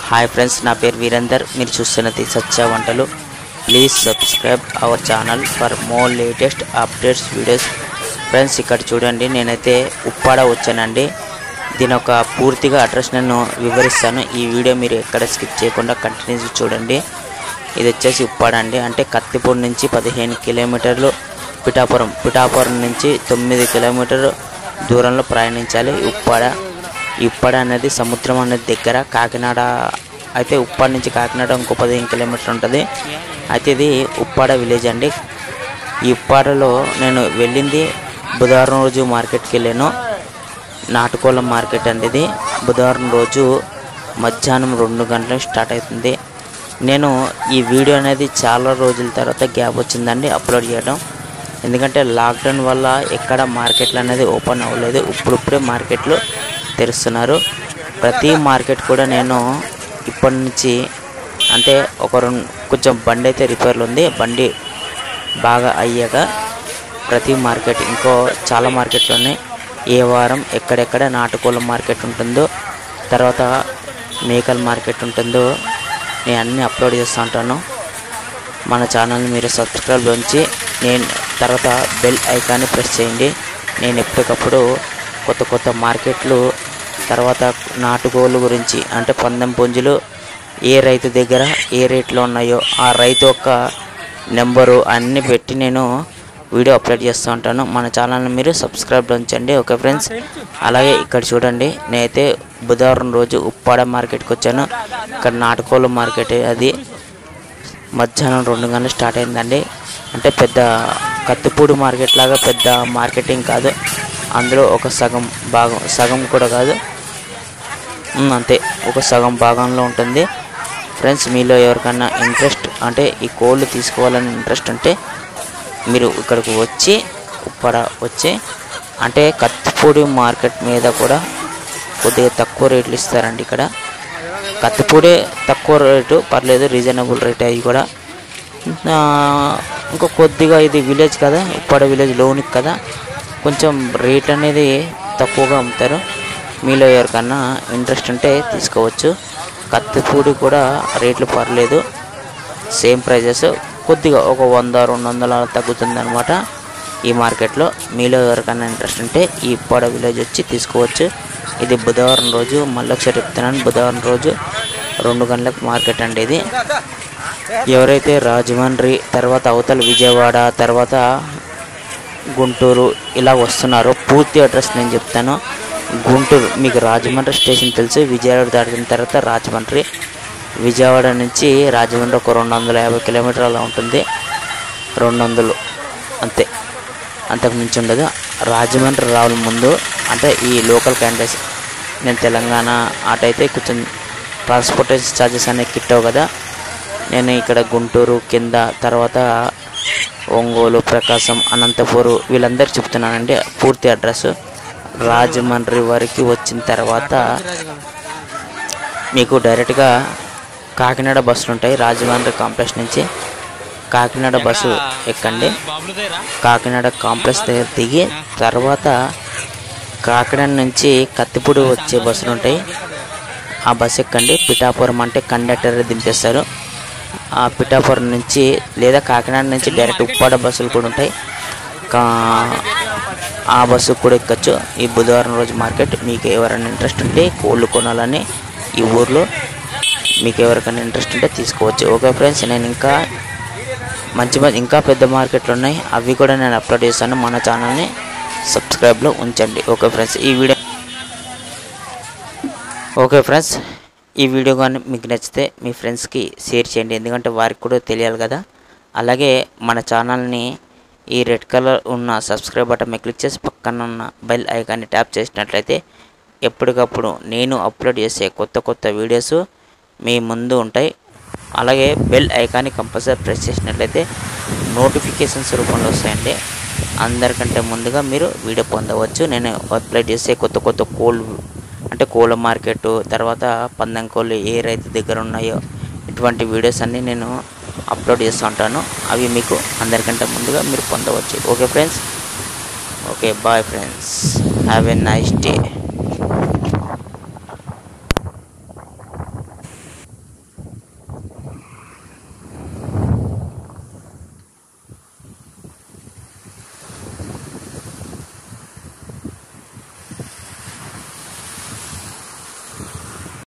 hi friends నా పేరు వీరేందర్ మీరు చూస్తున్నది సత్య వంటలు please subscribe our channel for more latest updates videos friends ఇక్కడ చూడండి నేనైతే ఉప్పాడ వచ్చానండి దీని ఒక పూర్తిగా అడ్రస్ నేను వివరిస్తాను ఈ వీడియో మీరు ఎక్కడ స్కిప్ చేయకుండా కంటిన్యూస్ చూడండి ఇది వచ్చేసి ఉప్పాడ అండి అంటే కత్తిపూడి నుంచి పదిహేను కిలోమీటర్లు పిఠాపురం పిఠాపురం నుంచి తొమ్మిది కిలోమీటర్ దూరంలో ప్రయాణించాలి ఉప్పాడ ఈ ఉప్పాడ అనేది సముద్రం అనేది దగ్గర కాకినాడ అయితే ఉప్పాడ నుంచి కాకినాడ ఇంకో పదిహేను కిలోమీటర్ ఉంటుంది అయితే ఇది ఉప్పాడ విలేజ్ అండి ఈ ఉప్పాడలో నేను వెళ్ళింది బుధవారం రోజు మార్కెట్కి వెళ్ళాను నాటుకోళ్ళ మార్కెట్ అండి ఇది బుధవారం రోజు మధ్యాహ్నం రెండు గంటలకు స్టార్ట్ అవుతుంది నేను ఈ వీడియో అనేది చాలా రోజుల తర్వాత గ్యాప్ వచ్చిందండి అప్లోడ్ చేయడం ఎందుకంటే లాక్డౌన్ వల్ల ఎక్కడ మార్కెట్లు అనేది ఓపెన్ అవ్వలేదు ఇప్పుడిప్పుడే మార్కెట్లు తెరుస్తున్నారు ప్రతి మార్కెట్ కూడా నేను ఇప్పటి నుంచి అంటే ఒక రెండు కొంచెం బండి అయితే రిపేర్లు ఉంది బండి బాగా అయ్యాక ప్రతి మార్కెట్ ఇంకో చాలా మార్కెట్లు ఉన్నాయి ఏ వారం ఎక్కడెక్కడ నాటుకోళ్ళ మార్కెట్ ఉంటుందో తర్వాత మేకల మార్కెట్ ఉంటుందో నేను అన్నీ అప్లోడ్ చేస్తూ ఉంటాను మన ఛానల్ని మీరు సబ్స్క్రైబ్ ఉంచి నేను తర్వాత బెల్ ఐకాన్ని ప్రెస్ చేయండి నేను ఎప్పటికప్పుడు కొత్త కొత్త మార్కెట్లు తర్వాత నాటుకోళ్ళ గురించి అంటే పందెం పుంజులు ఏ రైతు దగ్గర ఏ రేట్లో ఉన్నాయో ఆ రైతు యొక్క నెంబరు అన్నీ పెట్టి నేను వీడియో అప్లోడ్ చేస్తూ ఉంటాను మన ఛానల్ని మీరు సబ్స్క్రైబ్ ఉంచండి ఓకే ఫ్రెండ్స్ అలాగే ఇక్కడ చూడండి నేనైతే బుధవారం రోజు ఉప్పాడ మార్కెట్కి వచ్చాను ఇక్కడ నాటుకోళ్ళ మార్కెట్ అది మధ్యాహ్నం రెండు గంటలు స్టార్ట్ అయిందండి అంటే పెద్ద కత్తిపూడి మార్కెట్ లాగా పెద్ద మార్కెటింగ్ కాదు అందులో ఒక సగం భాగం సగం కూడా కాదు ఉమ్, అంతే ఒక సగం భాగంలో ఉంటుంది ఫ్రెండ్స్ మీలో ఎవరికైనా ఇంట్రెస్ట్ అంటే ఈ కోళ్ళు తీసుకోవాలని ఇంట్రెస్ట్ ఉంటే మీరు ఇక్కడికి వచ్చి ఉప్పడ వచ్చి అంటే కత్తిపూడి మార్కెట్ మీద కూడా కొద్దిగా తక్కువ రేట్లు ఇస్తారండి ఇక్కడ కత్తిపూడి తక్కువ రేటు పర్లేదు రీజనబుల్ రేట్ అవి కూడా ఆ, ఇంకా కొద్దిగా ఇది విలేజ్ కదా ఉప్పాడ విలేజ్ లోనికి కదా కొంచెం రేట్ అనేది తక్కువగా అమ్ముతారు మీలో ఎవరికన్నా ఇంట్రెస్ట్ ఉంటే తీసుకోవచ్చు కత్తిపూడి కూడా రేట్లు పర్లేదు సేమ్ ప్రైజెస్ కొద్దిగా ఒక వంద రెండు వందల తగ్గుతుంది అనమాట ఈ మార్కెట్లో మీలో ఎవరికైనా ఇంట్రెస్ట్ ఉంటే ఈ ఉప్పాడ విలేజ్ వచ్చి తీసుకోవచ్చు ఇది బుధవారం రోజు మళ్ళీ ఒకసారి చెప్తున్నాను బుధవారం రోజు రెండు గంటలకు మార్కెట్ అండి ఇది ఎవరైతే రాజమండ్రి తర్వాత అవతల విజయవాడ తర్వాత గుంటూరు ఇలా వస్తున్నారో పూర్తి అడ్రస్ నేను చెప్తాను గుంటూరు మీకు రాజమండ్రి స్టేషన్ తెలుసు విజయవాడ దాటిన తర్వాత రాజమండ్రి విజయవాడ నుంచి రాజమండ్రి ఒక రెండు వందల యాభై కిలోమీటర్ అలా ఉంటుంది రెండు వందలు అంతే అంతకు మించి ఉండదు రాజమండ్రి రావాలి ముందు అంటే ఈ లోకల్ క్యాండిడేట్స్ నేను తెలంగాణ అటైతే కొంచెం ట్రాన్స్పోర్టేషన్ ఛార్జెస్ అనేవి కిట్టవు కదా నేను ఇక్కడ గుంటూరు కింద తర్వాత ఒంగోలు ప్రకాశం అనంతపూరు వీళ్ళందరూ చెప్తున్నానండి పూర్తి అడ్రస్ రాజమండ్రి వరకు వచ్చిన తర్వాత మీకు డైరెక్ట్గా కాకినాడ బస్సులు ఉంటాయి రాజమండ్రి కాంప్లెక్స్ నుంచి కాకినాడ బస్సు ఎక్కండి కాకినాడ కాంప్లెక్స్ దగ్గర దిగి తర్వాత కాకినాడ నుంచి కత్తిపూడి వచ్చే బస్సులు ఉంటాయి ఆ బస్సు ఎక్కండి పిఠాపురం అంటే కండక్టర్ దింపేస్తారు ఆ పిఠాపురం నుంచి లేదా కాకినాడ నుంచి డైరెక్ట్ ఉప్పాడ బస్సులు కూడా ఉంటాయి కా ఆ బస్సు కూడా ఎక్కచ్చు ఈ బుధవారం రోజు మార్కెట్ మీకు ఎవరైనా ఇంట్రెస్ట్ ఉంటే కోళ్ళు కొనాలని ఈ ఊర్లో మీకు ఎవరికైనా ఇంట్రెస్ట్ ఉంటే తీసుకోవచ్చు ఓకే ఫ్రెండ్స్ నేను ఇంకా మంచి మంచి ఇంకా పెద్ద మార్కెట్లు ఉన్నాయి అవి కూడా నేను అప్లోడ్ చేస్తాను మన ఛానల్ని సబ్స్క్రైబ్లో ఉంచండి ఓకే ఫ్రెండ్స్ ఈ వీడియో ఓకే ఫ్రెండ్స్ ఈ వీడియో కానీ మీకు నచ్చితే మీ ఫ్రెండ్స్కి షేర్ చేయండి ఎందుకంటే వారికి కూడా తెలియాలి కదా అలాగే మన ఛానల్ని ఈ రెడ్ కలర్ ఉన్న సబ్స్క్రైబ్ బటన్ మీద క్లిక్ చేసి పక్కన ఉన్న బెల్ ఐకాన్ని ట్యాప్ చేసినట్లయితే ఎప్పటికప్పుడు నేను అప్లోడ్ చేసే కొత్త కొత్త వీడియోస్ మీ ముందు ఉంటాయి అలాగే బెల్ ఐకాన్ని కంపల్సరీ ప్రెస్ చేసినట్లయితే నోటిఫికేషన్స్ రూపంలో వస్తాయండి అందరికంటే ముందుగా మీరు వీడియో పొందవచ్చు నేను అప్లోడ్ చేసే కొత్త కొత్త కోళ్ళు అంటే కోళ్ళ మార్కెట్ తర్వాత పందెం కోళ్ళు ఏ రైతు దగ్గర ఉన్నాయో ఇటువంటి వీడియోస్ అన్నీ నేను అప్లోడ్ చేస్తూ ఉంటాను అవి మీకు అందరికంటే ముందుగా మీరు పొందవచ్చు okay friends okay bye friends have a nice day